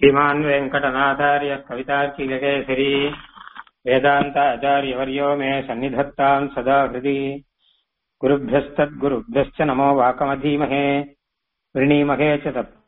श्रीमान् वेङ्कटनाथार्य कवितार्किककेसरी वेदान्ताचार्यवर्यो मे सन्निधत्ताम् सदा हृदि गुरुभ्यस्तद्गुरुभ्यश्च नमो वाकमधीमहे वृणीमहे च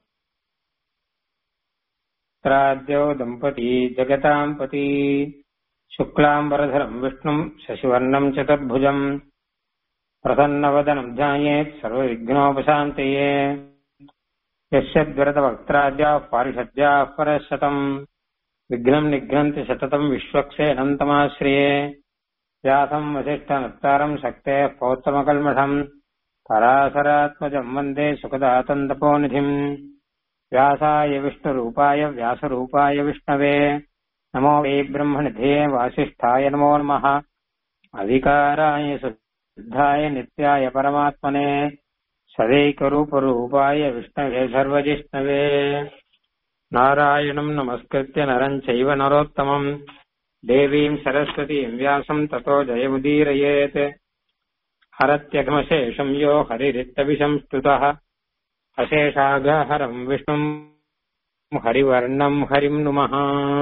तत्राद्यो दम्पती जगताम् पती शुक्लाम् वरधरम् विष्णुम् शशिवर्णम् चतुर्भुजम् प्रसन्नवदनम् ध्यायेत् सर्वविघ्नोपशान्तये यस्य द्वरदवक्त्राद्याः पारिषद्याः परशतम् विघ्नम् निघ्नन्ति सततम् विश्वक्सेनन्तमाश्रिये व्यासम् वसिष्ठनत्तारम् शक्तेः पौत्तमकल्मषम् पराशरात्मजम् वन्दे सुखदातन्दपोनिधिम् व्यासाय विष्णुरूपाय व्यासरूपाय विष्णवे नमो वै ब्रह्मनिधे वासिष्ठाय नमो नमः अधिकाराय शुद्धाय नित्याय परमात्मने सदैकरूपरूपाय विष्णवे सर्वजिष्णवे नारायणम् नमस्कृत्य नरम् चैव नरोत्तमम् देवीम् सरस्वतीम् व्यासम् ततो जयमुदीरयेत् हरत्यघमशेषम् यो हरिरित्तविषम् स्तुतः अशेषागहरम् विष्णुम् ஹரிவர்ணம் ஹரிம் நுமஹா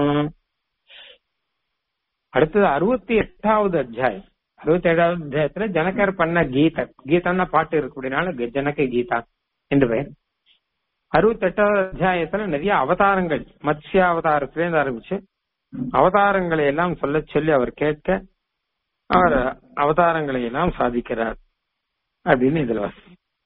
அடுத்தது அறுபத்தி எட்டாவது அத்தியாயம் அறுபத்தி ஏழாவது அத்தியாயத்துல ஜனகர் பண்ண கீத கீதம்னா பாட்டு இருக்கக்கூடியனால ஜனக கீதா என்று பெயர் அறுபத்தி எட்டாவது அத்தியாயத்துல நிறைய அவதாரங்கள் மத்ஸ்ய அவதாரத்திலேருந்து ஆரம்பிச்சு அவதாரங்களை எல்லாம் சொல்ல சொல்லி அவர் கேட்க அவர் அவதாரங்களை எல்லாம் சாதிக்கிறார் அப்படின்னு இதுல வசதி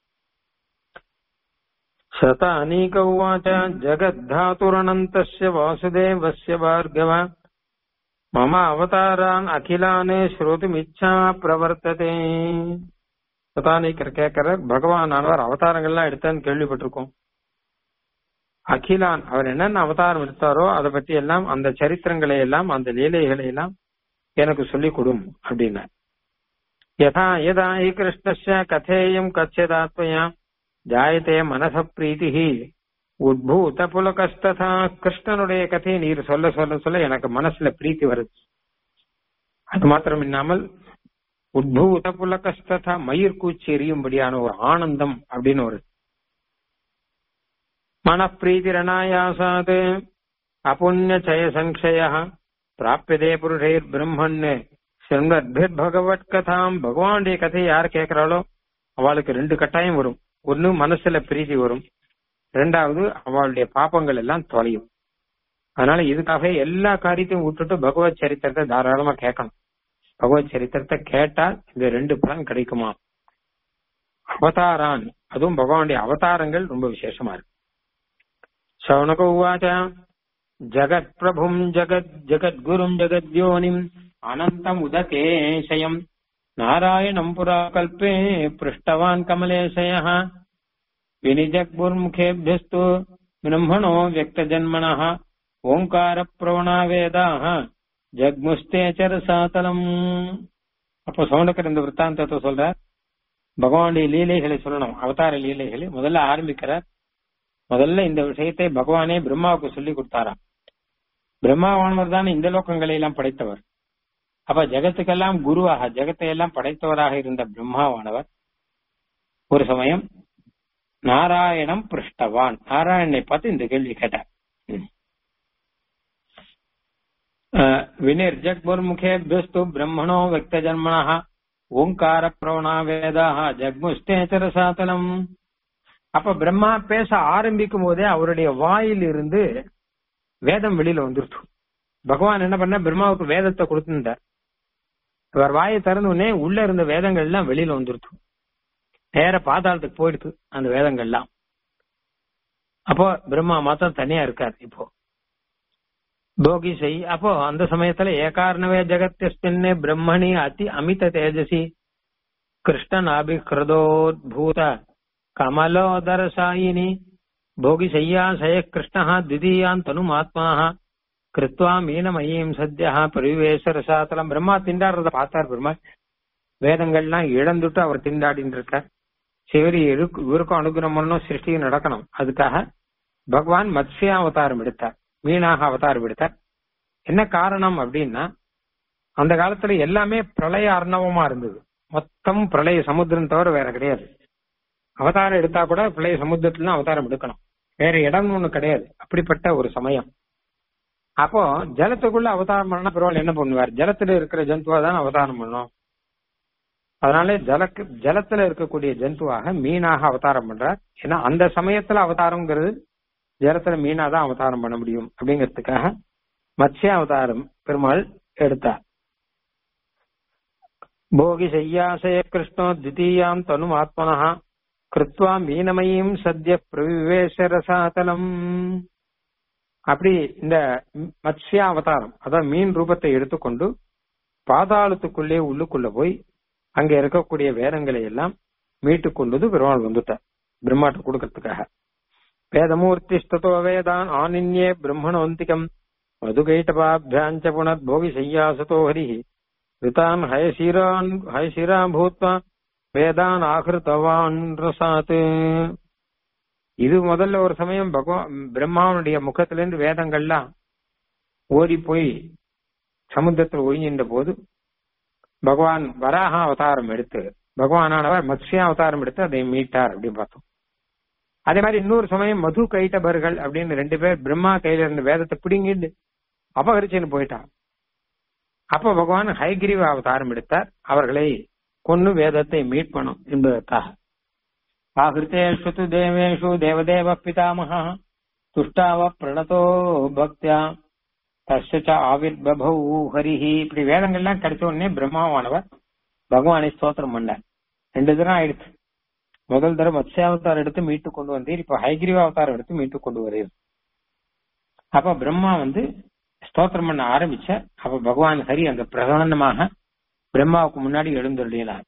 शतानीक उवाच जगद्धातुरनन्तस्य वासुदेवस्य भार्गव मम அவதாரான் அகிலானே ஸ்ரோதுமிச்சா பிரவர்த்ததே சதானிக்கர் கேட்கிற பகவான் ஆனவர் அவதாரங்கள்லாம் எடுத்தான்னு கேள்விப்பட்டிருக்கோம் அகிலான் அவர் என்னென்ன அவதாரம் எடுத்தாரோ அதை பற்றி எல்லாம் அந்த சரித்திரங்களை எல்லாம் அந்த லீலைகளை எல்லாம் எனக்கு சொல்லிக் கொடும் அப்படின்னா யதா யதா ஹி கிருஷ்ணஸ்ய கதேயம் கச்சதாத்மயா ஜாயத்தே மனச பிரீத்தி உத்பூத புலகஸ்ததா கிருஷ்ணனுடைய கதையை நீர் சொல்ல சொல்ல சொல்ல எனக்கு மனசுல பிரீத்தி வருது அது மாத்திரம் இல்லாமல் உத்பூத புலகஸ்ததா மயிர் கூச்சி எரியும்படியான ஒரு ஆனந்தம் அப்படின்னு ஒரு மனப்பிரீதிரனாயாசாது அபுண்ணிய சய சங்கய பிராப்பியதே புருஷைர் பிரம்மன் சிங்கத்பிர் பகவத் கதாம் பகவானுடைய கதையை யார் கேட்கிறாளோ அவளுக்கு ரெண்டு கட்டாயம் வரும் ஒன்னு மனசுல பிரீதி வரும் ரெண்டாவது அவளுடைய பாப்பங்கள் எல்லாம் தொலையும் அதனால இதுக்காக எல்லா காரியத்தையும் விட்டுட்டு பகவத் சரித்திரத்தை தாராளமா கேட்கணும் பகவத் சரித்திரத்தை கேட்டால் இந்த ரெண்டு பலன் கிடைக்குமா அவதாரான் அதுவும் பகவானுடைய அவதாரங்கள் ரொம்ப விசேஷமா இருக்கு சவுனக உவாச்ச ஜகத் பிரபும் ஜகத் ஜகத்குரும் ஜகத்யோனிம் அனந்தம் உதகேஷயம் நாராயணம் புரா கல்பே பிருஷ்டவான் கமலேசய வினிஜக்புர்முகேபியஸ்து பிரம்மணோ வியக்தஜன்மண ஓங்கார பிரவணா வேதாக ஜக்முஸ்தே சரசாத்தலம் அப்போ சவுண்டக்கர் இந்த விற்த்தாந்தத்தை சொல்ற பகவானுடைய லீலைகளை சொல்லணும் அவதார லீலைகளை முதல்ல ஆரம்பிக்கிறார் முதல்ல இந்த விஷயத்தை பகவானே பிரம்மாவுக்கு சொல்லி கொடுத்தாராம் பிரம்மாவானவர் தான் இந்த லோகங்களை எல்லாம் படைத்தவர் அப்ப ஜெகத்துக்கெல்லாம் குருவாக ஜெகத்தை எல்லாம் படைத்தவராக இருந்த பிரம்மாவானவர் ஒரு சமயம் நாராயணம் பிருஷ்டவான் நாராயணனை பார்த்து இந்த கேள்வி கேட்டார் வினிர் ஜக்புர்முகேபியஸ்து பிரம்மணோ வியக்த ஜன்மனா ஓங்கார பிரவணா வேதாக ஜக்முஷ்டேச்சரசாத்தனம் அப்ப பிரம்மா பேச ஆரம்பிக்கும் போதே அவருடைய வாயில் இருந்து வேதம் வெளியில வந்துருச்சு பகவான் என்ன பண்ண பிரம்மாவுக்கு வேதத்தை கொடுத்திருந்தார் அவர் வாயை திறந்த உடனே உள்ள இருந்த வேதங்கள் எல்லாம் வெளியில வந்துருச்சு நேர பாதாளத்துக்கு போயிடுது அந்த வேதங்கள்லாம் அப்போ பிரம்மா மாத்திரம் தனியா இருக்கார் இப்போ போகி செய் அப்போ அந்த சமயத்துல ஏகாரணவே ஜெகத்தியஸ்மின்னே பிரம்மணி அதி அமித தேஜசி கிருஷ்ணநாபி கிருதோத்பூத கமலோதரசாயினி போகி செய்யாசய கிருஷ்ணா திதீயான் தனுமாத்மாக கிருத்வா மீனமயீம் சத்யா பரிவேச ரசாத்தலம் பிரம்மா திண்டாடுறத பார்த்தார் பிரம்மா வேதங்கள்லாம் இழந்துட்டு அவர் திண்டாடின்னு இருக்கார் சரி இவருக்கும் அனுகிரகம் பண்ணணும் சிருஷ்டியும் நடக்கணும் அதுக்காக பகவான் மத்ஸ்ய அவதாரம் எடுத்தார் மீனாக அவதாரம் எடுத்தார் என்ன காரணம் அப்படின்னா அந்த காலத்துல எல்லாமே பிரளய அர்ணவமா இருந்தது மொத்தம் பிரளய சமுத்திரம் தவிர வேற கிடையாது அவதாரம் எடுத்தா கூட பிரளய சமுத்திரத்துல அவதாரம் எடுக்கணும் வேற இடம்னு ஒண்ணு கிடையாது அப்படிப்பட்ட ஒரு சமயம் அப்போ ஜலத்துக்குள்ள அவதாரம் பண்ணா பரவாயில்ல என்ன பண்ணுவார் ஜலத்துல இருக்கிற ஜந்துவா தான் அவதாரம் பண்ணும் அதனால ஜலக்கு ஜலத்துல இருக்கக்கூடிய ஜந்துவாக மீனாக அவதாரம் பண்றார் ஏன்னா அந்த சமயத்துல அவதாரம்ங்கிறது ஜலத்துல மீனா தான் அவதாரம் பண்ண முடியும் அப்படிங்கிறதுக்காக மத்ஸ்ய அவதாரம் பெருமாள் எடுத்தார் போகி செய்யாசய கிருஷ்ணோ தித்தீயாம் தனு ஆத்மனா கிருத்வா மீனமயம் சத்ய பிரவிவேச ரசாதலம் அப்படி இந்த மத்ஸ்ய அவதாரம் அதாவது மீன் ரூபத்தை எடுத்துக்கொண்டு பாதாளத்துக்குள்ளே உள்ளுக்குள்ள போய் அங்க இருக்கக்கூடிய வேதங்களை எல்லாம் மீட்டு கொண்டது பெருமாள் வந்துட்டார் பிரம்மாட்ட கொடுக்கறதுக்காக வேதமூர்த்திஸ்தோ வேதான் ஆனின்யே பிரம்மணோந்திகம் மதுகைட்டபாபியாஞ்ச புனத் போகி செய்யாசதோ ஹரி ரிதான் ஹயசீரான் ஹயசீரா பூத்வா வேதான் ஆகிருத்தவான் ரசாத் இது முதல்ல ஒரு சமயம் பகவான் பிரம்மாவனுடைய முகத்திலிருந்து வேதங்கள்லாம் ஓடி போய் சமுத்திரத்தில் ஒழிஞ்சின்ற போது பகவான் வராக அவதாரம் எடுத்து பகவானானவர் மத்ஸ்ய அவதாரம் எடுத்து அதை மீட்டார் அப்படின்னு பார்த்தோம் அதே மாதிரி இன்னொரு சமயம் மது கைட்டபர்கள் அப்படின்னு ரெண்டு பேர் பிரம்மா கையில இருந்த வேதத்தை பிடுங்கிட்டு அபகரிச்சுன்னு போயிட்டான் அப்ப பகவான் ஹைகிரீவ அவதாரம் எடுத்தார் அவர்களை கொன்னு வேதத்தை மீட் பண்ணும் என்பதற்காக ஆகிருத்தேஷு து தேவேஷு தேவதேவ பிதாமகா துஷ்டாவ பிரணதோ பக்தியா தஸ்ய ஆவிர்பபௌ ஹரிஹி இப்படி வேதங்கள்லாம் கிடைச்ச உடனே பிரம்மாவானவர் பகவானை ஸ்தோத்திரம் பண்ணார் ரெண்டு தரம் ஆயிடுச்சு முதல் தடவை மத்ஸ்யாவதாரம் எடுத்து மீட்டு கொண்டு வந்தீர் இப்ப ஹைகிரீவ அவதாரம் எடுத்து மீட்டு கொண்டு வருவீர் அப்ப பிரம்மா வந்து ஸ்தோத்திரம் பண்ண ஆரம்பிச்ச அப்ப பகவான் ஹரி அங்க பிரகடனமாக பிரம்மாவுக்கு முன்னாடி எழுந்துள்ளார்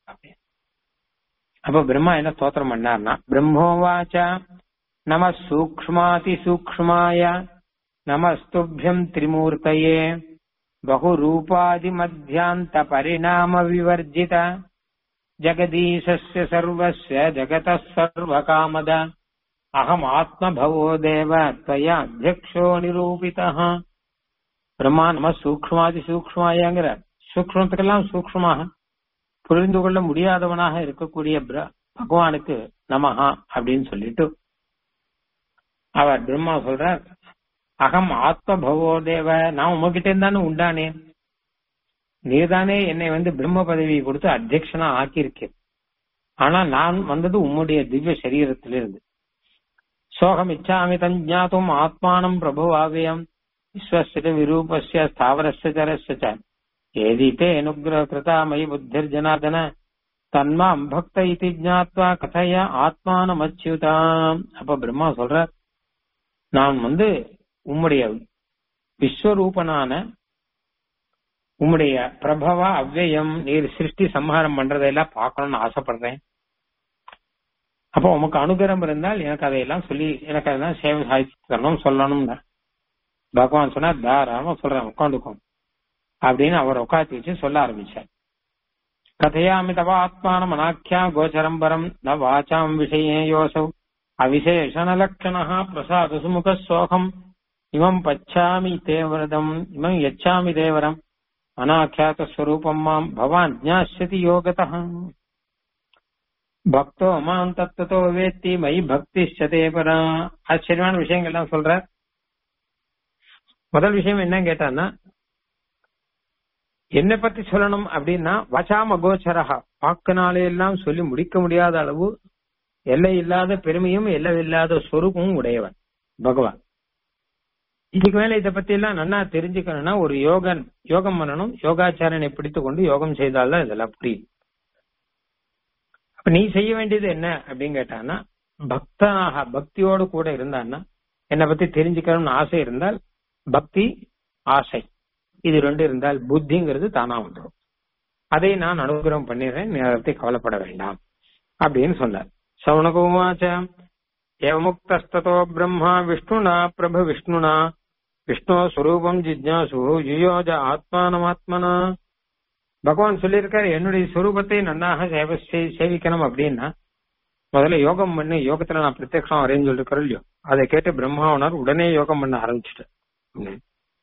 அப்ப பிரம்மா என்ன ஸ்தோத்திரம் பண்ணார்னா பிரம்மோவாச்ச நம சூக்மாதி சூக்மாய நமஸ்துபியம் திரிமூர்த்தயே பகுரூபாதி மத்தியாந்த பரிணாம விவர்ஜித ஜெகதீசஸ்ய சர்வஸ்ய ஜெகத சர்வகாமத அகம் ஆத்மபவோ தேவ त्वया அத்தியக்ஷோ நிரூபிதா பிரம்மா நம சூக்மாதி சூக்மாயங்கிற சூக்மத்துக்கெல்லாம் சூக்மமாக புரிந்து கொள்ள முடியாதவனாக இருக்கக்கூடிய பகவானுக்கு நமஹா அப்படின்னு சொல்லிட்டு அவர் பிரம்மா சொல்றார் அகம் ஆத்மபவோ தேவ நான் உங்ககிட்ட இருந்தானே உண்டானேன் நீதானே என்னை வந்து பிரம்ம பதவி கொடுத்து அத்தியக்ஷனா ஆக்கியிருக்கேன் ஆனா நான் வந்தது உம்முடைய திவ்ய சரீரத்திலிருந்து சோகம் இச்சாமி தஞ்ஞாத்தும் ஆத்மானம் பிரபுவாவியம் விஸ்வசிட விரூபஸ்ய ஸ்தாவரஸ்ய சரஸ்ய ஏதி தே அனுகிரக கிருதா மயி புத்திர்ஜனாதன தன்மாம் பக்த இது ஜாத்வா கதைய ஆத்மானம் அச்சுதாம் அப்ப பிரம்மா சொல்ற நான் வந்து உம்முடைய விஸ்வரூபனான உம்முடைய பிரபவ அவ்வயம் நீர் சிருஷ்டி சம்ஹாரம் பண்றதையெல்லாம் பார்க்கணும்னு ஆசைப்படுறேன் அப்போ உமக்கு அனுகிரகம் இருந்தால் எனக்கு அதையெல்லாம் சொல்லி எனக்கு அதெல்லாம் சேவை சாதிச்சு தரணும் சொல்லணும்னு பகவான் சொன்னா தாராளமா சொல்றேன் உட்காந்துக்கும் அப்படின்னு அவர் உட்காந்து வச்சு சொல்ல ஆரம்பிச்சார் கதையாமி தவ ஆத்மானம் அநாக்கியா கோச்சரம்பரம் ந வாச்சாம் விஷயே யோசவ் அவிசேஷண லட்சணா பிரசாத சுமுக சோகம் இமம் பச்சாமி தேவரதம் இமம் யச்சாமி தேவரம் அநாக்கியாத ஸ்வரூபம் மாம் பவான் ஜாஸ்யதி யோகத பக்தோ மாம் தத்துவத்தோ வேத்தி மயி பக்தி சதே பரா ஆச்சரியமான விஷயங்கள்லாம் சொல்ற முதல் விஷயம் என்ன கேட்டான்னா என்னை பத்தி சொல்லணும் அப்படின்னா வச்சாம கோச்சரகா வாக்குனாலே எல்லாம் சொல்லி முடிக்க முடியாத அளவு எல்லை இல்லாத பெருமையும் எல்லை இல்லாத சொரூபமும் உடையவன் பகவான் இதுக்கு மேல இதை பத்தி எல்லாம் நல்லா தெரிஞ்சுக்கணும்னா ஒரு யோகன் யோகம் பண்ணணும் யோகாச்சாரனை பிடித்து கொண்டு யோகம் செய்தால்தான் இதெல்லாம் புரியும் அப்ப நீ செய்ய வேண்டியது என்ன அப்படின்னு கேட்டான்னா பக்தனாக பக்தியோடு கூட இருந்தான்னா என்னை பத்தி தெரிஞ்சுக்கணும்னு ஆசை இருந்தால் பக்தி ஆசை இது ரெண்டு இருந்தால் புத்திங்கிறது தானா வந்துடும் அதை நான் அனுகிரகம் பண்ணிடுறேன் நீ அதை பத்தி கவலைப்பட வேண்டாம் அப்படின்னு சொன்னார் சவுனகுமாச்ச ஏவமுக்தஸ்தோ பிரம்மா விஷ்ணுனா பிரபு விஷ்ணுனா விஷ்ணு ஸ்வரூபம் ஜிஜ்ஞாசு யுயோஜ ஆத்மானமாத்மனா பகவான் சொல்லியிருக்காரு என்னுடைய ஸ்வரூபத்தை நன்னாக சேவ சேவிக்கணும் அப்படின்னா முதல்ல யோகம் பண்ணு யோகத்துல நான் பிரத்யக்ஷம் வரேன்னு சொல்லிருக்கிறோம் இல்லையோ அதை கேட்டு பிரம்மாவனர் உடனே யோகம் பண்ண ஆரம்பிச்சுட்டேன்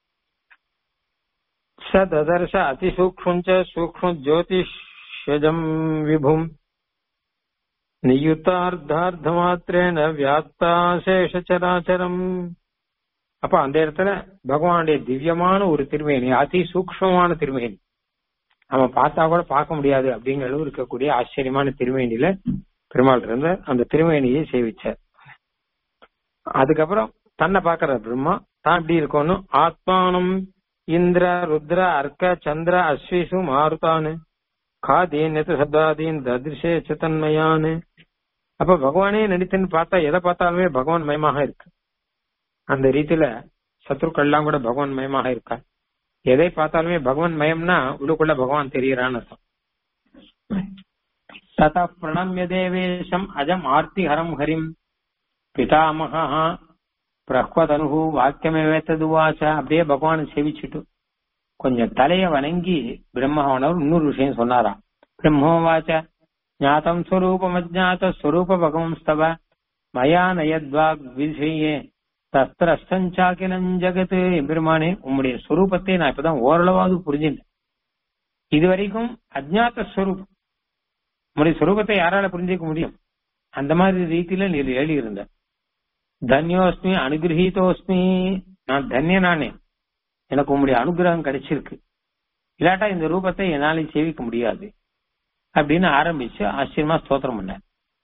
ச ததர்ஷ அதிசூக்ஷம் சூக்ஷ்ம ஜோதிஷம் விபும் நியுத்தார்த்தார்த்த மாத்திரேன வியாத்தாசேஷ சராச்சரம் அப்ப அந்த இடத்துல பகவானுடைய திவ்யமான ஒரு திருமேனி அதி சூக்ஷ்மமான திருமேனி நம்ம பார்த்தா கூட பார்க்க முடியாது அப்படிங்கிற அளவு இருக்கக்கூடிய ஆச்சரியமான திருமேனியில பெருமாள் இருந்த அந்த திருமேனியை சேவிச்சார் அதுக்கப்புறம் தன்னை பாக்குற பிரம்மா தான் எப்படி இருக்கணும் ஆத்மானம் இந்திர ருத்ர அர்க்க சந்திர அஸ்விசு மாருதானு காதீன் எத்த சப்தாதீன் ததிர்ஷே சத்தன்மயானு அப்ப பகவானே நடித்துன்னு பார்த்தா எதை பார்த்தாலுமே பகவான் மயமாக இருக்கு அந்த ரீதியில சத்ருக்கள்லாம் கூட பகவான் மயமாக இருக்கா எதை பார்த்தாலுமே பகவான் மயம்னா உள்ளுக்குள்ள பகவான் தெரியறான்னு அர்த்தம் தத பிரணம்ய தேவேஷம் அஜம் ஆர்த்திஹரம் ஹரிம் பிதாமகா பிரஹ்வதனு வாக்கியமேவேத்ததுவாச்ச அப்படியே பகவானை சேவிச்சுட்டு கொஞ்சம் தலைய வணங்கி பிரம்மஹானவர் இன்னொரு விஷயம் சொன்னாராம் பிரம்மோவாச்ச ஞாத்தம் ஸ்வரூபம் அஜாத்த ஸ்வரூப பகவம்ஸ்தவ மயா நயத்வாக் விஷயே தஸ்திரஷ்டஞ்சாக்கினம் ஜகத்து பெருமானே உம்முடைய ஸ்வரூபத்தை நான் இப்பதான் ஓரளவாவது புரிஞ்சுட்டேன் இது வரைக்கும் அஜ்ஞாத்த ஸ்வரூபம் உம்முடைய ஸ்வரூபத்தை யாரால புரிஞ்சுக்க முடியும் அந்த மாதிரி ரீதியில நீர் எழுதி இருந்த தன்யோஸ்மி அனுகிரகீதோஸ்மி நான் தன்யனானே எனக்கு உம்முடைய அனுகிரகம் கிடைச்சிருக்கு இல்லாட்டா இந்த ரூபத்தை என்னால சேவிக்க முடியாது அப்படின்னு ஆரம்பிச்சு ஆச்சரியமா ஸ்தோத்திரம் பண்ண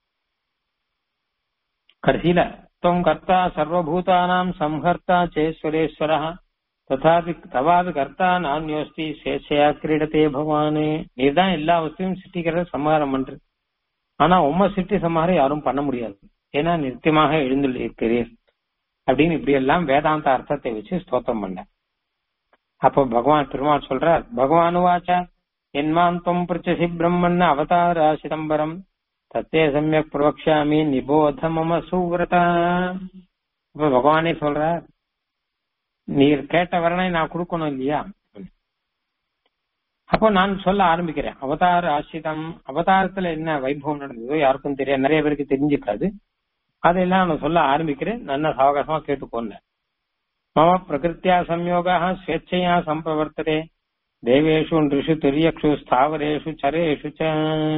கடைசியில त्वं कर्ता सर्वभूतानां संहर्ता चेश्वरेश्वरः ததாபி தவாபி கர்த்தா நான்யோஸ்தி சேஷையா கிரீடத்தே பகவானே நீதான் எல்லா வசதியும் சிருஷ்டிக்கிறத சம்ஹாரம் பண்ற ஆனா உம்ம சிருஷ்டி சம்ஹாரம் யாரும் பண்ண முடியாது ஏன்னா நித்தியமாக எழுந்துள்ளிருக்கிறீர் அப்படின்னு இப்படி எல்லாம் வேதாந்த அர்த்தத்தை வச்சு ஸ்தோத்திரம் பண்ண அப்போ பகவான் பெருமாள் சொல்றார் பகவான் வாச்சா என்மான் தொம் பிரிச்சசி பிரம்மன் அவதாரா சிதம்பரம் தத்தே சமயக் பிரவக்ஷாமி நிபோத மம சுவிரதா இப்ப பகவானே சொல்றார் நீர் கேட்ட வரனை நான் கொடுக்கணும் இல்லையா அப்போ நான் சொல்ல ஆரம்பிக்கிறேன் அவதார ஆசிரிதம் அவதாரத்துல என்ன வைபவம் நடந்ததோ யாருக்கும் தெரியாது நிறைய பேருக்கு தெரிஞ்சுக்காது அதெல்லாம் நான் சொல்ல ஆரம்பிக்கிறேன் நல்ல சாவகாசமா கேட்டுக்கோங்க மம பிரகிருத்தியா சம்யோகா ஸ்வேச்சையா சம்பிரவர்த்ததே தேவேஷு ரிஷு திரியக்ஷு ஸ்தாவரேஷு சரேஷு ச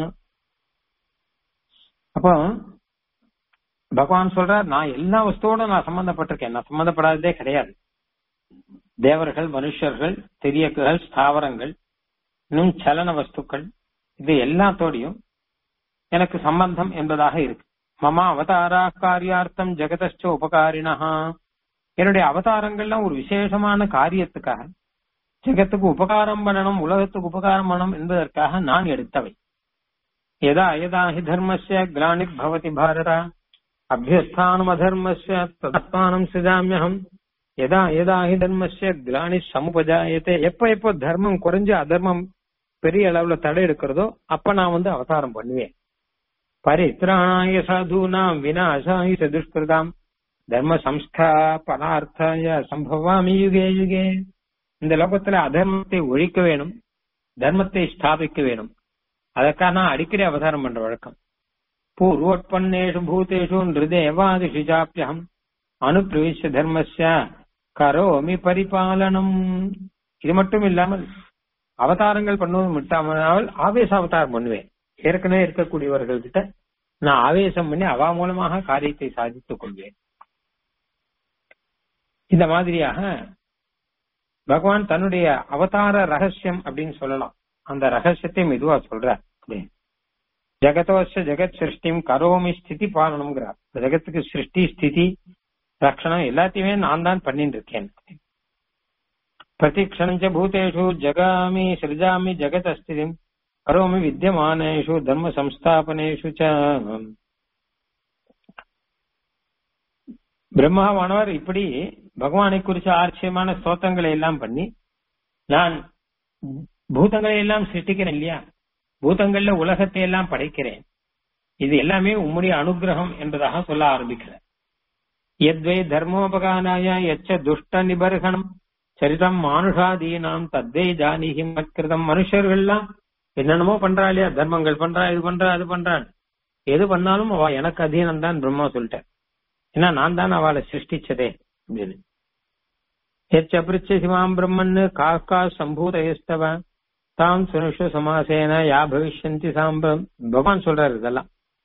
அப்போ பகவான் சொல்றார் நான் எல்லா வஸ்துவோட நான் சம்பந்தப்பட்டிருக்கேன் நான் சம்பந்தப்படாததே கிடையாது தேவர்கள் மனுஷர்கள் தெரியக்குகள் ஸ்தாவரங்கள் இன்னும் சலன வஸ்துக்கள் இது எல்லாத்தோடையும் எனக்கு சம்பந்தம் என்பதாக இருக்கு மம அவதாரா காரியார்த்தம் ஜெகதச்ச உபகாரினா என்னுடைய அவதாரங்கள்லாம் ஒரு விசேஷமான காரியத்துக்காக ஜெகத்துக்கு உபகாரம் பண்ணணும் உலகத்துக்கு உபகாரம் பண்ணணும் என்பதற்காக நான் எடுத்தவை यदा यदा हि धर्मस्य ग्लानिर्भवति भारत अभ्यस्थानमधर्मस्य तदात्मानं सृजाम्यहम् यदा यदा हि தர்மஸ்ய கிளானி சமுபஜாயத்தை எப்ப எப்போ தர்மம் குறைஞ்சு அதர்மம் பெரிய அளவுல தடை எடுக்கிறதோ அப்ப நான் வந்து அவதாரம் பண்ணுவேன் பரித்ராணாய சாதுனாம் விநாசாய சதுஷ்கிருதாம் தர்ம சம்ஸ்தா பதார்த்தாய சம்பவாமி யுகே யுகே இந்த லோகத்துல அதர்மத்தை ஒழிக்க வேணும் தர்மத்தை ஸ்தாபிக்க வேணும் அதற்காக நான் அடிக்கடி அவதாரம் பண்ற வழக்கம் பூர்வோட்பன்னேஷு பூதேஷு நிருதேவாதிஷு சாப்பியம் அனுப்பிரவிஷ்ய தர்மஸ்ய கரோமி பரிபாலனம் இது மட்டும் இல்லாமல் அவதாரங்கள் பண்ணுவது விட்டாமல் ஆவேச அவதாரம் பண்ணுவேன் ஏற்கனவே இருக்கக்கூடியவர்கள் கிட்ட நான் ஆவேசம் பண்ணி அவா மூலமாக காரியத்தை சாதித்துக் கொள்வேன் இந்த மாதிரியாக பகவான் தன்னுடைய அவதார ரகசியம் அப்படின்னு சொல்லலாம் அந்த ரகசியத்தை மெதுவா சொல்ற ஜெகதோஷ ஜெகத் சிருஷ்டிம் கரோமி ஸ்திதி பாலனம்ங்கிறார் ஜெகத்துக்கு சிருஷ்டி ஸ்திதி ரக்ஷணம் எல்லாத்தையுமே நான் தான் பண்ணிட்டு இருக்கேன் பிரதிக்ஷணஞ்ச பூதேஷு ஜகாமி சிருஜாமி ஜெகத் அஸ்திதிம் கரோமி வித்தியமானேஷு தர்ம சம்ஸ்தாபனேஷு ச பிரம்மாவானவர் இப்படி பகவானை குறிச்ச ஆச்சரியமான ஸ்தோத்திரங்களை எல்லாம் பண்ணி நான் பூதங்களை எல்லாம் சிருஷ்டிக்கிறேன் இல்லையா பூதங்கள்ல உலகத்தை எல்லாம் படைக்கிறேன் இது எல்லாமே உம்முடைய அனுகிரகம் என்பதாக சொல்ல ஆரம்பிக்கிறேன் எத்வை தர்மோபகானாய எச்ச துஷ்ட நிபர்கணம் சரிதம் மானுஷாதீனாம் தத்வை ஜானிஹி மத்கிருதம் மனுஷர்கள்லாம் என்னென்னமோ பண்றா இல்லையா தர்மங்கள் பண்றா இது பண்றா அது பண்றான் எது பண்ணாலும் அவ எனக்கு அதீனம் தான் பிரம்மா சொல்லிட்டேன் ஏன்னா நான் தான் அவளை சிருஷ்டிச்சதே அப்படின்னு எச்ச பிரிச்ச சிவாம் பிரம்மன்னு காக்கா சம்பூதயஸ்தவ தாம் சுனுஷு சமாசேன யா பவிஷ்யந்தி சாம்பம் பகவான் சொல்றாரு இதெல்லாம்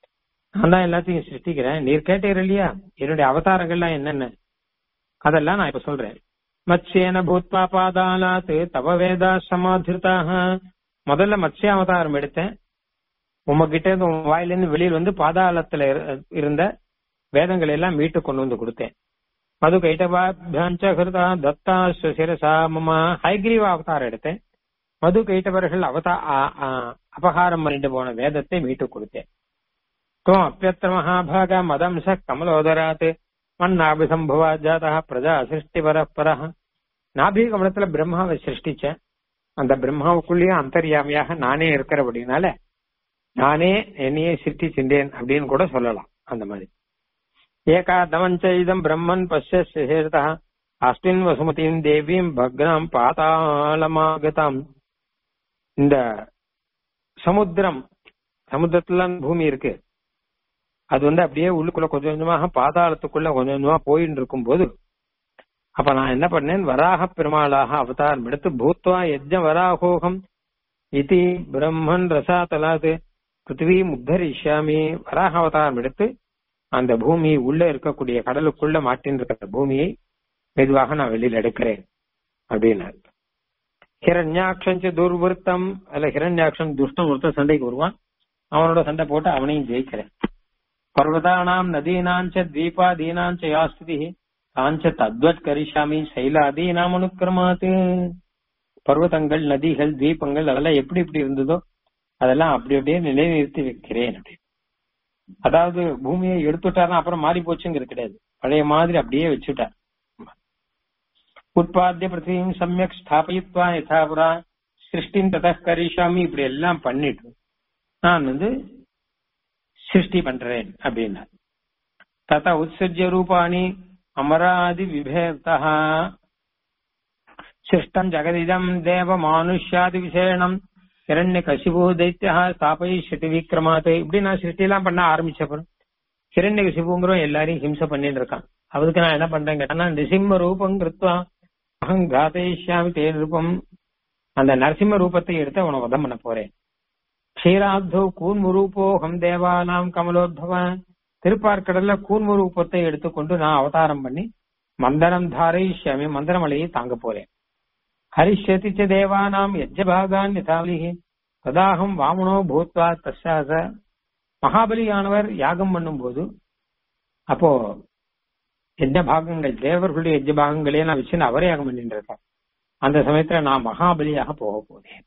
நான் தான் எல்லாத்தையும் சிருஷ்டிக்கிறேன் நீர் கேட்டீர் இல்லையா என்னுடைய அவதாரங்கள்லாம் என்னென்ன அதெல்லாம் நான் இப்ப சொல்றேன் மத்ஸ்யேன பூத்வா பாதாலாத் தவ வேதா சமாதிருதாக முதல்ல மத்ஸ்ய அவதாரம் எடுத்தேன் உமகிட்ட இருந்து உன் வாயிலிருந்து வெளியில் வந்து பாதாளத்துல இரு- இருந்த வேதங்களை எல்லாம் மீட்டு கொண்டு வந்து கொடுத்தேன் மது கைட்டபாபியாஞ்ச கிருதா தத்தா சிரசா மம ஹைகிரீவ அவதாரம் எடுத்தேன் மது கைட்டவர்கள் அவதா ஆ- ஆ- அபகாரம் பண்ணிட்டு போன வேதத்தை மீட்டு கொடுத்தேன் துவம் அப்பியத்திர மகாபாக மதம்ச கமலோதராத் மண்ணாபிசம்பவா ஜாதா பிரஜா சிருஷ்டி பரப்பர நாபி கமலத்துல பிரம்மாவை சிருஷ்டிச்சேன் அந்த பிரம்மாவுக்குள்ளேயே அந்தர்யாமியாக நானே இருக்கிறபடினால நானே என்னையே சிருஷ்டிச்சின்றேன் அப்படின்னு கூட சொல்லலாம் அந்த மாதிரி ஏகா தமஞ்ச இதம் பிரம்மன் பசிய சேதா அஸ்மின் வசுமதியும் தேவியும் பக்னாம் பாதாளமாகதாம் இந்த சமுத்திரம் சமுத்திரத்துல பூமி இருக்கு அது வந்து அப்படியே உள்ளுக்குள்ள கொஞ்சம் கொஞ்சமாக பாதாளத்துக்குள்ள கொஞ்சம் கொஞ்சமா போயிட்டு இருக்கும் போது அப்ப நான் என்ன பண்ணேன் வராக பெருமாளாக அவதாரம் எடுத்து பூத்வா யஜ்ஜ வராகோகம் இதி பிரம்மன் ரசாதலாது பிருத்திவி முத்தரிஷாமி வராக அவதாரம் எடுத்து அந்த பூமி உள்ள இருக்கக்கூடிய கடலுக்குள்ள மாட்டின் இருக்கிற பூமியை மெதுவாக நான் வெளியில எடுக்கிறேன் அப்படின்னாரு ஹிரண்யாட்சஞ்ச துர்வருத்தம் அல்ல ஹிரண்யாட்சன் துஷ்டம் ஒருத்தன் சண்டைக்கு வருவான் அவனோட சண்டை போட்டு அவனையும் ஜெயிக்கிறேன் பர்வதானாம் நதீனாஞ்ச தீபாதீனாஞ்ச யாஸ்தி தாஞ்ச தத்வத் கரிஷாமி சைலாதீனாம் அனுக்கிரமாத்து பர்வதங்கள் நதிகள் தீபங்கள் அதெல்லாம் எப்படி எப்படி இருந்ததோ அதெல்லாம் அப்படி அப்படியே நிலைநிறுத்தி வைக்கிறேன் அப்படின்னு அதாவது பூமியை எடுத்துட்டாருன்னா அப்புறம் மாறி போச்சுங்கிறது கிடையாது பழைய மாதிரி அப்படியே வச்சுட்டார் உட்பாத்திய பிருத்திவியும் சமயக் ஸ்தாபயித்வா யதாபுரா சிருஷ்டின் தத கரிஷாமி இப்படி எல்லாம் பண்ணிட்டு நான் வந்து சிருஷ்டி பண்றேன் அப்படின்னா தத உத்சர்ஜ ரூபாணி அமராதி விபேதா சிருஷ்டம் ஜெகதிதம் தேவ மானுஷ்யாதி விசேஷம் ஹிரண்ய கசிபு தைத்தியா ஸ்தாபயிஷதி விக்ரமாத் இப்படி நான் சிருஷ்டி எல்லாம் பண்ண ஆரம்பிச்சப்பறம் ஹிரண்ய கசிபுங்கிறவன் எல்லாரையும் ஹிம்சை பண்ணிட்டு இருக்கான் அவருக்கு நான் என்ன பண்றேன் கேட்டா நிசிம்ம ரூபம் கிருத்வா அகம் காதயிஷ்யாமி தே ரூபம் அந்த நரசிம்ம ரூபத்தை எடுத்து அவனை வதம் பண்ண போறேன் க்ஷீராத்தோ கூர்மு ரூபோகம் தேவானாம் கமலோத்பவ திருப்பார்க்கடல்ல கூர்மு ரூபத்தை எடுத்துக்கொண்டு நான் அவதாரம் பண்ணி மந்தரம் தாரயிஷ்யாமி மந்திரமலையை தாங்க போறேன் ஹரிஷ்யதி ச தேவானாம் யஜ்ஜபாகான் யதாவலிஹி ததாகம் வாமனோ பூத்வா தஸ்யாச மகாபலியானவர் யாகம் பண்ணும்போது அப்போ யஜ்ஞ பாகங்கள் தேவர்களுடைய யஜ்ஞ பாகங்களே நான் வச்சு அவரே யாகம் பண்ணிட்டு இருக்கார் அந்த சமயத்துல நான் மகாபலியாக போக போனேன்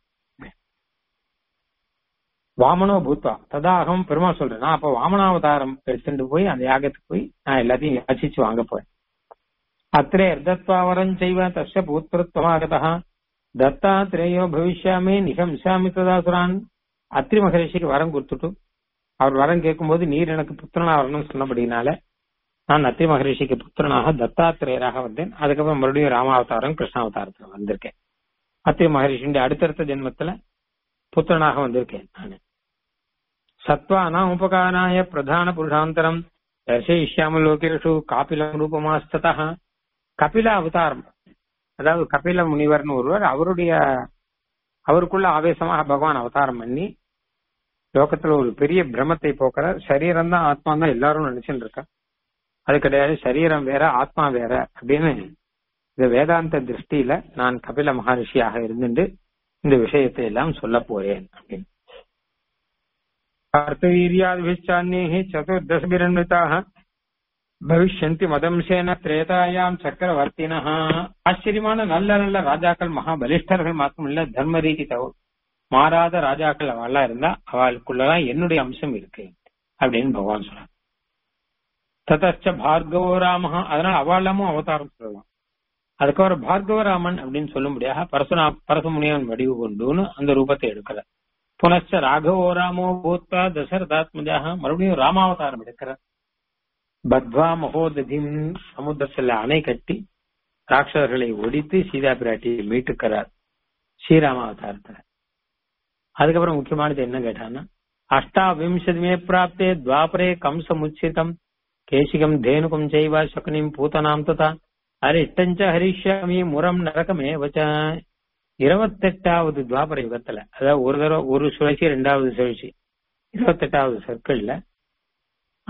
வாமனோ பூத்வா ததாகம் பெருமா சொல்றேன் நான் அப்ப வாமனாவதாரம் எடுத்துட்டு போய் அந்த யாகத்துக்கு போய் நான் எல்லாத்தையும் யாச்சிச்சு வாங்க போறேன் அத்திரே தத்வாவரம் செய்வ தஸ்ய பூத்திருத்வமாகதா தத்தாத்திரேயோ பவிஷ்யாமி நிகம்சாமி ததாசுரான் அத்ரி மகரிஷிக்கு வரம் கொடுத்துட்டு அவர் வரம் கேட்கும்போது நீர் எனக்கு புத்திரனா வரணும்னு சொன்னபடினால நான் அத்ரி மகரிஷிக்கு புத்திரனாக தத்தாத்திரேயராக வந்தேன் அதுக்கப்புறம் மறுபடியும் ராமாவதாரம் கிருஷ்ணாவதாரத்துல வந்திருக்கேன் அத்ரி மகரிஷியுடைய அடுத்தடுத்த ஜென்மத்துல புத்திரனாக வந்திருக்கேன் நான் சத்வானாம் உபகாராய பிரதான புருஷாந்தரம் தர்சயிஷ்யாம லோகேஷு காபிலம் ரூபமாஸ்ததா கபில அவதாரம் அதாவது கபில முனிவர்னு ஒருவர் அவருடைய அவருக்குள்ள ஆவேசமாக பகவான் அவதாரம் பண்ணி லோகத்துல ஒரு பெரிய பிரமத்தை போக்குறார் சரீரம் தான் ஆத்மா தான் எல்லாரும் நினைச்சுட்டு இருக்கா அது கிடையாது சரீரம் வேற ஆத்மா வேற அப்படின்னு இந்த வேதாந்த திருஷ்டியில நான் கபில மகரிஷியாக இருந்துட்டு இந்த விஷயத்தை எல்லாம் சொல்ல போறேன் அப்படின்னு கார்த்தவீரியாதிபிச்சான்யே சதுர்தசபிரன்விதாக பவிஷ்யந்தி மதம்சேன திரேதாயாம் சக்கரவர்த்தினா ஆச்சரியமான நல்ல நல்ல ராஜாக்கள் மகா பலிஷ்டர்கள் மாத்திரமில்ல தர்ம ரீதி தகவல் மாறாத ராஜாக்கள் அவெல்லாம் இருந்தா அவளுக்குள்ளதான் என்னுடைய அம்சம் இருக்கு அப்படின்னு பகவான் சொல்றார் ததச்ச பார்கவோ ராம அதனால அவளமும் அவதாரம் சொல்லலாம் அதுக்கப்புறம் பார்கவராமன் அப்படின்னு சொல்லும்படியாக பரசுனா பரசுமுனியன் வடிவு கொண்டுன்னு அந்த ரூபத்தை எடுக்கிறார் புனச்ச ராகவோ ராமோ பூத்வா தசரதாத்மஜாக மறுபடியும் ராமாவதாரம் எடுக்கிறார் பத்வா மகோததிம் சமுத்திரத்துல அணை கட்டி ராட்சசர்களை ஒடித்து சீதா பிராட்டியை மீட்டுக்கிறார் ஸ்ரீராமாவதாரத்துல அதுக்கப்புறம் முக்கியமானது என்ன கேட்டான்னா அஷ்டாவிம்சதிமே பிராப்தே துவாபரே கம்சமுச்சிதம் கேசிகம் தேனுகம் செய்வா சகுனிம் பூதனாம் ததா அரிஷ்டஞ்ச ஹரிஷ்யாமி முரம் நரகமே வச்ச இருபத்தெட்டாவது துவாபர யுகத்துல அதாவது ஒரு தடவை ஒரு சுழற்சி ரெண்டாவது சுழற்சி இருபத்தெட்டாவது சர்க்கிள்ல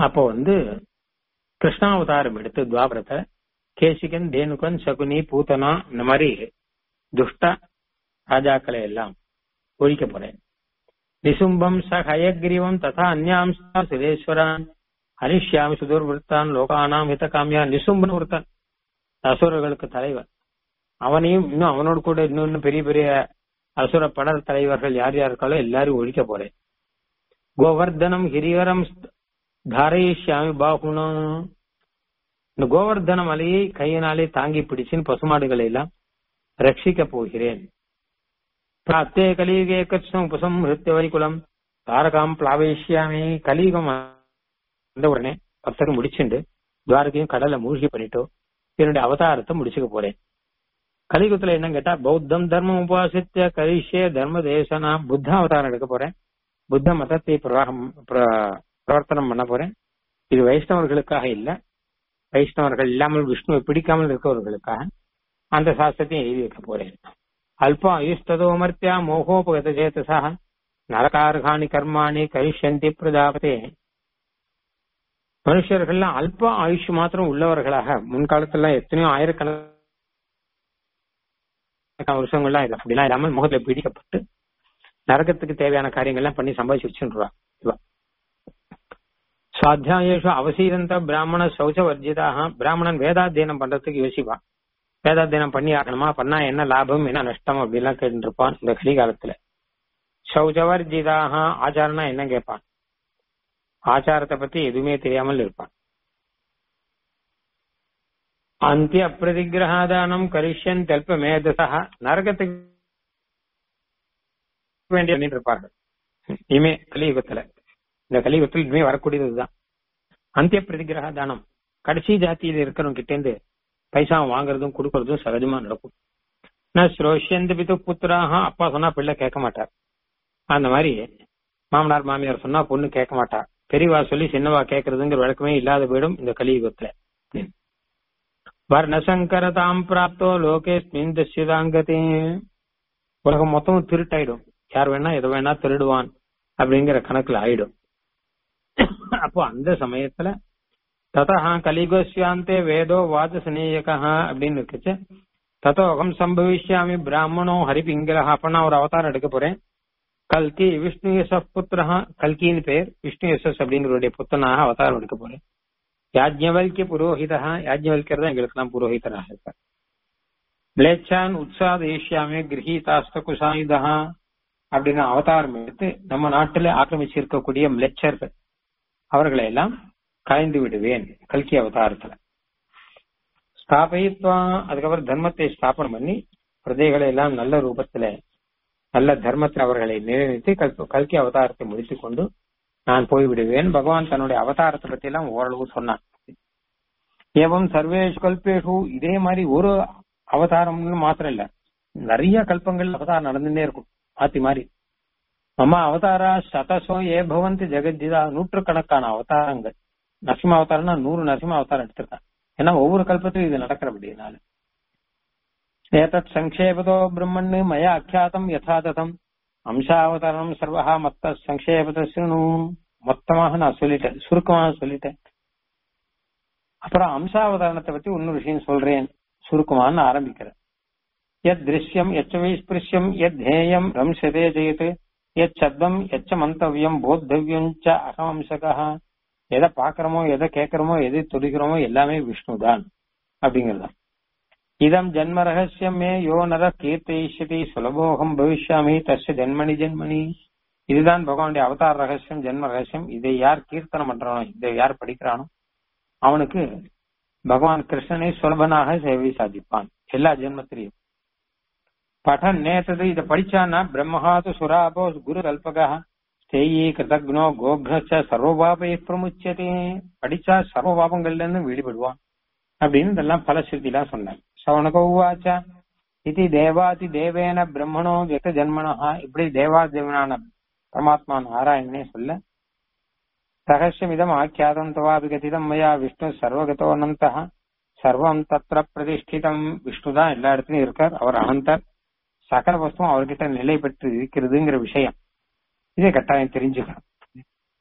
அப்போ வந்து கிருஷ்ணாவதாரம் எடுத்து துவாபரத்தை கேசிகன் தேனுகன் சகுனி பூத்தனா இந்த மாதிரி துஷ்ட ராஜாக்களை எல்லாம் ஒழிக்க போறேன் நிசும்பம் ச ஹயக்ரீவம் ததா அந்யாம்சா சுரேஸ்வரான் அனிஷ்யாமி சுதுர்விருத்தான் லோகானாம் ஹிதகாமியா நிசும்பன் ஒருத்தன் அசுரர்களுக்கு தலைவர் அவனையும் இன்னும் அவனோடு கூட இன்னொன்னு பெரிய பெரிய அசுர படர் தலைவர்கள் யார் யார் இருக்காளோ எல்லாரும் ஒழிக்க போறேன் கோவர்தனம் ஹிரிவரம் தாரயிஷ்யாமி பாகுணா இந்த கோவர்தன மலையை கையினாலே தாங்கி பிடிச்சின் பசுமாடுகளை எல்லாம் ரட்சிக்க போகிறேன் பிராத்தே கலியுகே கட்சம் உபசம் ஹிருத்தியவரிகுலம் தாரகாம் பிளாவேஷ்யாமி கலியுகம் வந்த உடனே பக்தர் முடிச்சுண்டு துவாரகையும் கடல்ல மூழ்கி பண்ணிட்டோ என்னுடைய அவதாரத்தை முடிச்சுக்க போறேன் கலியுகத்துல என்ன கேட்டா பௌத்தம் தர்மம் உபாசித்த கரிஷ்ய தர்ம தேசனா புத்த அவதாரம் எடுக்க போறேன் புத்த மதத்தை பிரவாகம் பிர- பிரவர்த்தனம் பண்ண போறேன் இது வைஷ்ணவர்களுக்காக இல்ல வைஷ்ணவர்கள் இல்லாமல் விஷ்ணுவை பிடிக்காமல் இருக்கவர்களுக்காக அந்த சாஸ்திரத்தையும் எழுதி வைக்க போறேன் அல்ப ஆயுஷ்ததோமர்த்தியா மோகோபகத சேதசா நரகார்காணி கர்மாணி கரிஷ்யந்தி பிரஜாபதே மனுஷர்கள்லாம் அல்ப ஆயுஷ் மாத்திரம் உள்ளவர்களாக முன்காலத்துல எத்தனையோ ஆயிரக்கணக்கான வருஷங்கள்லாம் இல்லை அப்படிலாம் இல்லாமல் முகத்துல பிடிக்கப்பட்டு நரகத்துக்கு தேவையான காரியங்கள்லாம் பண்ணி சம்பாதிச்சு வச்சுருவா இவா சுவாத்தியாயேஷு அவசீரந்த பிராமண சௌச்ச வர்ஜிதாக பிராமணன் வேதாத்தியனம் பண்றதுக்கு யோசிப்பான் வேதாத்தியனம் பண்ணி ஆகணுமா பண்ணா என்ன லாபம் என்ன நஷ்டம் அப்படிலாம் கேட்டு இருப்பான் இந்த கலிகாலத்துல சௌச்சவர்ஜிதாக ஆச்சாரம்னா என்ன கேட்பான் ஆச்சாரத்தை பத்தி எதுவுமே தெரியாமல் இருப்பான் அந்திய பிரதிகிரகாதானம் கரிஷ்யன் தெல்ப மேதசா நரகத்துக்கு வேண்டிய பண்ணிட்டு இருப்பார்கள் இனிமே கலியுகத்துல இந்த கலியுகத்தில் இனிமே வரக்கூடியதுதான் அந்திய பிரதிகிரக தானம் கடைசி ஜாத்தியில இருக்கிறவங்க கிட்ட இருந்து பைசா வாங்குறதும் கொடுக்கறதும் சகஜமா நடக்கும் நான் ஸ்ரோஷியந்து பிது புத்திராக அப்பா சொன்னா பிள்ளை கேட்க மாட்டார் அந்த மாதிரி மாமனார் மாமியார் சொன்னா பொண்ணு கேட்க மாட்டா பெரியவா சொல்லி சின்னவா கேட்கறதுங்கிற வழக்கமே இல்லாத போயிடும் இந்த கலியுகத்துல வர்ணசங்கரதாம் பிராப்தோ லோகேஸ்மின் தஸ்யதாங்கதே உலகம் மொத்தமும் திருட்டாயிடும் யார் வேணா எதை வேணா திருடுவான் அப்படிங்கிற கணக்குல ஆயிடும் அப்போ அந்த சமயத்துல ததா கலிகோஸ்யாந்தே வேதோ வாதசனேயகா அப்படின்னு இருக்குச்சு தத்தோ அகம் சம்பவிஷ்யாமி பிராமணோ ஹரிபிங்கலஹா அப்ப நான் ஒரு அவதாரம் எடுக்க போறேன் கல்கி விஷ்ணு யசப் புத்திரஹா கல்கின்னு பேர் விஷ்ணு யசஸ் அப்படிங்கிறவருடைய புத்தனாக அவதாரம் எடுக்க போறேன் யாஜ்ஞவல்கிய புரோஹிதா யாஜ்ஞவல்யர் தான் எங்களுக்கெல்லாம் புரோஹிதராக இருப்பார் பிளேச்சான் உற்சாதேஷ்யாமே கிரகீதாஸ்த குசாயுதா அப்படின்னு அவதாரம் எடுத்து நம்ம நாட்டில் ஆக்கிரமிச்சிருக்கக்கூடிய மிளச்சர்கள் அவர்களை எல்லாம் கலைந்து விடுவேன் கல்கி அவதாரத்துல ஸ்தாபயித்வா அதுக்கப்புறம் தர்மத்தை ஸ்தாபனம் பண்ணி பிரஜைகளை எல்லாம் நல்ல ரூபத்துல நல்ல தர்மத்தில் அவர்களை நிலைநிறுத்தி கல்- கல்கி அவதாரத்தை முடித்துக் கொண்டு நான் போய்விடுவேன் பகவான் தன்னுடைய அவதாரத்தை பத்தி எல்லாம் ஓரளவு சொன்னான் ஏவம் சர்வேஷு கல்பேஷு இதே மாதிரி ஒரு அவதாரம்னு மாத்திரம் இல்ல நிறைய கல்பங்கள் அவதாரம் நடந்துட்டே இருக்கும் மாத்தி மாறி மம அவதாரா சதசோ ஏ பவந்தி ஜெகஜிதா நூற்றுக்கணக்கான அவதாரங்கள் நரசிம்ம அவதாரம்னா நூறு நரசிம்ம அவதாரம் எடுத்திருக்கான் ஏன்னா ஒவ்வொரு கல்பத்திலும் இது நடக்கிறபடினால ஏதத் சங்கேபதோ பிரம்மன்னு மய அக்கியாத்தம் யதாததம் அம்சாவதாரம் சர்வஹா மொத்த சங்கேபத சிணு மொத்தமாக நான் சொல்லிட்டேன் சுருக்கமாக சொல்லிட்டேன் அப்புறம் அம்சாவதாரணத்தை பத்தி இன்னொரு விஷயம் சொல்றேன் சுருக்கமான்னு ஆரம்பிக்கிறேன் எத் திருஷ்யம் எச்ச வைஸ்பிருஷ்யம் எத் தேயம் ரம்சதே ஜெயத் எத் சப்தம் எச்ச மந்தவியம் போத்தவியம் ச அகமம்சகா எதை பாக்குறோமோ எதை கேட்கிறோமோ எதை தொடுகிறோமோ எல்லாமே விஷ்ணு தான் அப்படிங்கிறது இதம் ஜன்ம ரகசியம் மே யோ நர கீர்த்தயிஷ்யதி சுலபோகம் பவிஷ்யாமி தஸ்ய ஜன்மணி ஜன்மணி இதுதான் பகவானுடைய அவதார ரகசியம் ஜென்ம ரகசியம் இதை யார் கீர்த்தனம் பண்றானோ இதை யார் படிக்கிறானோ அவனுக்கு பகவான் கிருஷ்ணனை சுலபனாக சேவை சாதிப்பான் எல்லா ஜென்மத்திலையும் படன் நேத்தது இதை படிச்சான்னா பிரம்மஹாது சுராபோ குரு கல்பகா ஸ்தேயி கிருதக்னோ கோக்னச்ச சர்வபாபை பிரமுச்சதே படிச்சா சர்வ பாபங்கள்ல இருந்து வெளிப்படுவான் அப்படின்னு இதெல்லாம் பலஸ்ருதிலாம் சொன்னாங்க சவணகோவாச்சா இது தேவாதி தேவேன பிரம்மணோ வியக்த ஜன்மனா இப்படி தேவாதேவனான பரமாத்மா நாராயணனே சொல்ல ரகசியமிதம் ஆக்கியாதம் தவாபிகதிதம் மயா விஷ்ணு சர்வகதோனந்த சர்வம் தத்ர பிரதிஷ்டிதம் விஷ்ணு தான் எல்லா இடத்துலயும் இருக்கார் அவர் அனந்தர் சகல வஸ்துவும் அவர்கிட்ட நிலை பெற்று இருக்கிறதுங்கிற விஷயம் இதை கட்டாயம் தெரிஞ்சுக்கணும்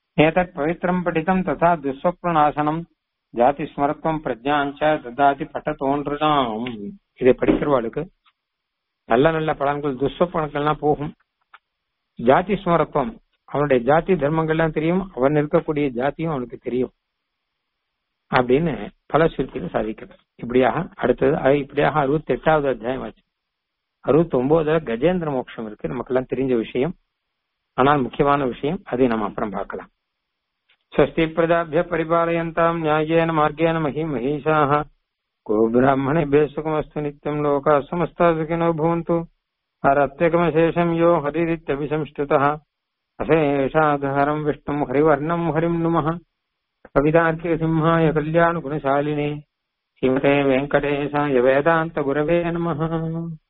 ஏதத் பவித்திரம் படித்தம் ததா துஸ்வப்னாசனம் ஜாதி ஸ்மரத்துவம் பிரஜாஞ்ச ததாதி பட்ட தோன்றுதாம் இதை படிக்கிறவாளுக்கு நல்ல நல்ல பலன்கள் துஸ்வப்பணங்கள்லாம் போகும் ஜாதி ஸ்மரத்துவம் அவனுடைய ஜாதி தர்மங்கள்லாம் தெரியும் அவன் இருக்கக்கூடிய ஜாதியும் அவனுக்கு தெரியும் அப்படின்னு பல சுருத்திகள் சாதிக்கிறது இப்படியாக அடுத்தது அது இப்படியாக அறுபத்தி எட்டாவது அத்தியாயம் ஆச்சு அறுபத்தி ஒன்பதுல கஜேந்திர மோட்சம் இருக்கு நமக்கெல்லாம் தெரிஞ்ச விஷயம் ஆனால் முக்கியமான விஷயம் அதை நம்ம அப்புறம் பார்க்கலாம் ஸ்வஸ்தி பிரதாபிய பரிபாலயந்தாம் நியாயேன மார்கேன மகி மகிஷாः गो ब्राह्मणेभ्यः सुखमस्तु नित्यम् लोकाः समस्ताः सुखिनो भवन्तु हरत्यकमशेषम् यो हरिरित्यभिसंष्टुतः अशेषाधहरम् विष्णुम् हरिवर्णम् हरिम् नुमः कवितार्किकसिंहाय कल्याणगुणशालिने श्रीमते वेङ्कटेशाय वेदान्तगुरवे नमः